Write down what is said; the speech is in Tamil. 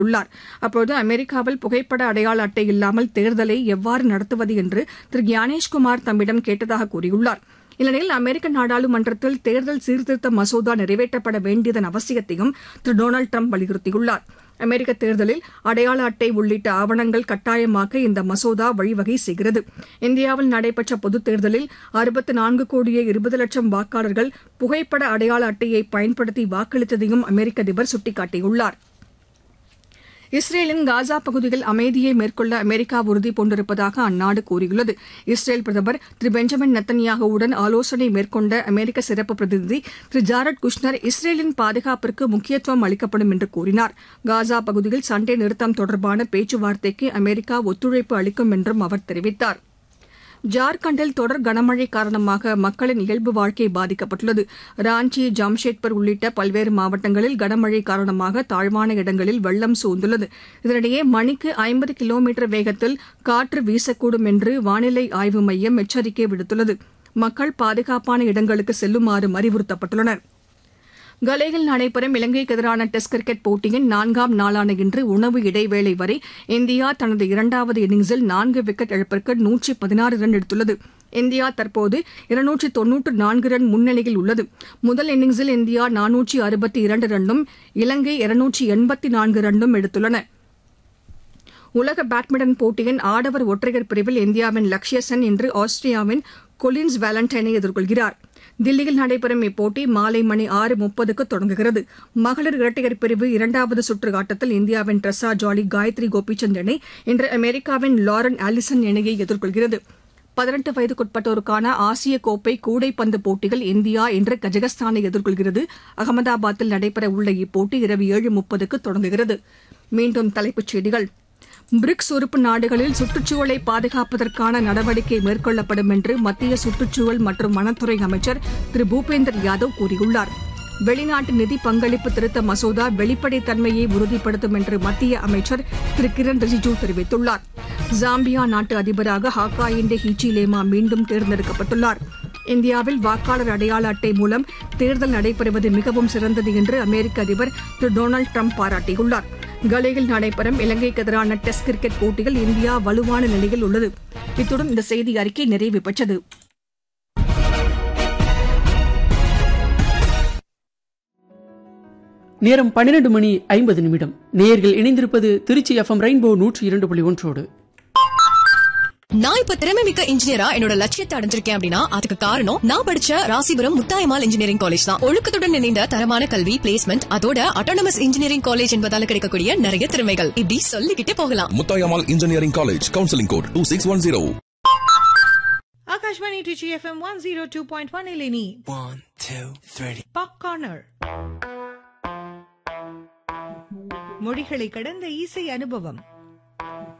உள்ளார் அப்போது அமெரிக்காவில் புகைப்பட அடையாள அட்டை இல்லாமல் தேர்தலை எவ்வாறு நடத்துவது என்று திரு ஞானேஷ்குமார் தம்மிடம் கேட்டதாக கூறியுள்ளார் இந்நிலையில் அமெரிக்க நாடாளுமன்றத்தில் தேர்தல் சீர்திருத்த மசோதா நிறைவேற்றப்பட வேண்டியதன் அவசியத்தையும் திரு டொனால்டு டிரம்ப் வலியுறுத்தியுள்ளார் அமெரிக்க தேர்தலில் அடையாள அட்டை உள்ளிட்ட ஆவணங்கள் கட்டாயமாக்க இந்த மசோதா வழிவகை செய்கிறது இந்தியாவில் நடைபெற்ற பொதுத் தேர்தலில் அறுபத்து நான்கு கோடியே இருபது லட்சம் வாக்காளர்கள் புகைப்பட அடையாள அட்டையை பயன்படுத்தி வாக்களித்ததையும் அமெரிக்க அதிபர் சுட்டிக்காட்டியுள்ளார் இஸ்ரேலின் காசா பகுதியில் அமைதியை மேற்கொள்ள அமெரிக்கா உறுதி பூண்டிருப்பதாக அந்நாடு கூறியுள்ளது இஸ்ரேல் பிரதமர் திரு பெஞ்சமின் நெத்தன்யாகுவுடன் ஆலோசனை மேற்கொண்ட அமெரிக்க சிறப்பு பிரதிநிதி திரு ஜாரட் குஷ்னர் இஸ்ரேலின் பாதுகாப்பிற்கு முக்கியத்துவம் அளிக்கப்படும் என்று கூறினார் காசா பகுதியில் சண்டை நிறுத்தம் தொடர்பான பேச்சுவார்த்தைக்கு அமெரிக்கா ஒத்துழைப்பு அளிக்கும் என்றும் அவர் தெரிவித்தார் ஜார்க்கண்டில் தொடர் கனமழை காரணமாக மக்களின் இயல்பு வாழ்க்கை பாதிக்கப்பட்டுள்ளது ராஞ்சி ஜாம்ஷெட்பர் உள்ளிட்ட பல்வேறு மாவட்டங்களில் கனமழை காரணமாக தாழ்வான இடங்களில் வெள்ளம் சூழ்ந்துள்ளது இதனிடையே மணிக்கு ஐம்பது கிலோமீட்டர் வேகத்தில் காற்று வீசக்கூடும் என்று வானிலை ஆய்வு மையம் எச்சரிக்கை விடுத்துள்ளது மக்கள் பாதுகாப்பான இடங்களுக்கு செல்லுமாறு அறிவுறுத்தப்பட்டுள்ளனா் கலேயில் நடைபெறும் இலங்கைக்கு எதிரான டெஸ்ட் கிரிக்கெட் போட்டியின் நான்காம் நாளான இன்று உணவு இடைவேளை வரை இந்தியா தனது இரண்டாவது இன்னிங்ஸில் நான்கு விக்கெட் இழப்பிற்கு நூற்றி பதினாறு ரன் எடுத்துள்ளது இந்தியா தற்போது இருநூற்றி தொன்னூற்று நான்கு ரன் முன்னிலையில் உள்ளது முதல் இன்னிங்ஸில் இந்தியா நானூற்றி அறுபத்தி இரண்டு ரன்னும் இலங்கை இருநூற்றி எண்பத்தி நான்கு ரன்னும் எடுத்துள்ளன உலக பேட்மிண்டன் போட்டியின் ஆடவர் ஒற்றையர் பிரிவில் இந்தியாவின் லக்ஷ்ய சென் இன்று ஆஸ்திரியாவின் கொலின்ஸ் வேலண்டைனை எதிர்கொள்கிறார் தில்லியில் நடைபெறும் இப்போட்டி மாலை மணி ஆறு முப்பதுக்கு தொடங்குகிறது மகளிர் இரட்டையர் பிரிவு இரண்டாவது சுற்று ஆட்டத்தில் இந்தியாவின் ட்ரெஸா ஜாலி காயத்ரி கோபிச்சந்த் இணை இன்று அமெரிக்காவின் லாரன் ஆலிசன் இணையை எதிர்கொள்கிறது பதினெட்டு வயதுக்குட்பட்டோருக்கான ஆசிய கோப்பை கூடைப்பந்து போட்டிகள் இந்தியா இன்று கஜகஸ்தானை எதிர்கொள்கிறது அகமதாபாத்தில் நடைபெற உள்ள இப்போட்டி இரவு ஏழு முப்பதுக்கு தொடங்குகிறது மீண்டும் தலைப்புச் செய்திகள் பிரிக்ஸ் உறுப்பு நாடுகளில் சுற்றுச்சூழலை பாதுகாப்பதற்கான நடவடிக்கை மேற்கொள்ளப்படும் என்று மத்திய சுற்றுச்சூழல் மற்றும் வனத்துறை அமைச்சர் திரு பூபேந்தர் யாதவ் கூறியுள்ளார் வெளிநாட்டு நிதி பங்களிப்பு திருத்த மசோதா வெளிப்படைத்தன்மையை உறுதிப்படுத்தும் என்று மத்திய அமைச்சர் திரு கிரண் ரிஜிஜூ தெரிவித்துள்ளார் ஜாம்பியா நாட்டு அதிபராக ஹாக்காயிண்டே ஹீச்சிலேமா மீண்டும் தேர்ந்தெடுக்கப்பட்டுள்ளார் இந்தியாவில் வாக்காளர் அடையாள அட்டை மூலம் தேர்தல் நடைபெறுவது மிகவும் சிறந்தது என்று அமெரிக்க அதிபர் திரு டொனால்டு ட்ரம்ப் பாராட்டியுள்ளார் கலேயில் நடைபெறும் இலங்கைக்கு எதிரான டெஸ்ட் கிரிக்கெட் போட்டியில் இந்தியா வலுவான நிலையில் உள்ளது இத்துடன் இந்த செய்தி அறிக்கை நிறைவு பெற்றது நேரம் பன்னிரண்டு மணி ஐம்பது நிமிடம் நேயர்கள் இணைந்திருப்பது திருச்சி எஃப்எம் ரெயின்போ நூற்றி இரண்டு புள்ளி ஒன்றோடு நான் இப்ப திறமை மிக்க இன்ஜினியரா என்னோட லட்சியத்தை அடைஞ்சிருக்கேன் அப்படின்னா அதுக்கு காரணம் நான் படிச்ச ராசிபுரம் முத்தாயமால் இன்ஜினியரிங் காலேஜ் தான் ஒழுக்கத்துடன் இணைந்த தரமான கல்வி பிளேஸ்மெண்ட் அதோட அட்டானமஸ் இன்ஜினியரிங் காலேஜ் என்பதால கிடைக்கக்கூடிய நிறைய திறமைகள் இப்படி சொல்லிக்கிட்டே போகலாம் Muthayammal engineering college counselling code two six one zero Akashvani Trichy FM one zero two point one ಇಲ್ಲಿ One, two, three. Pop corner மொழிகளை கடந்த இசை அனுபவம்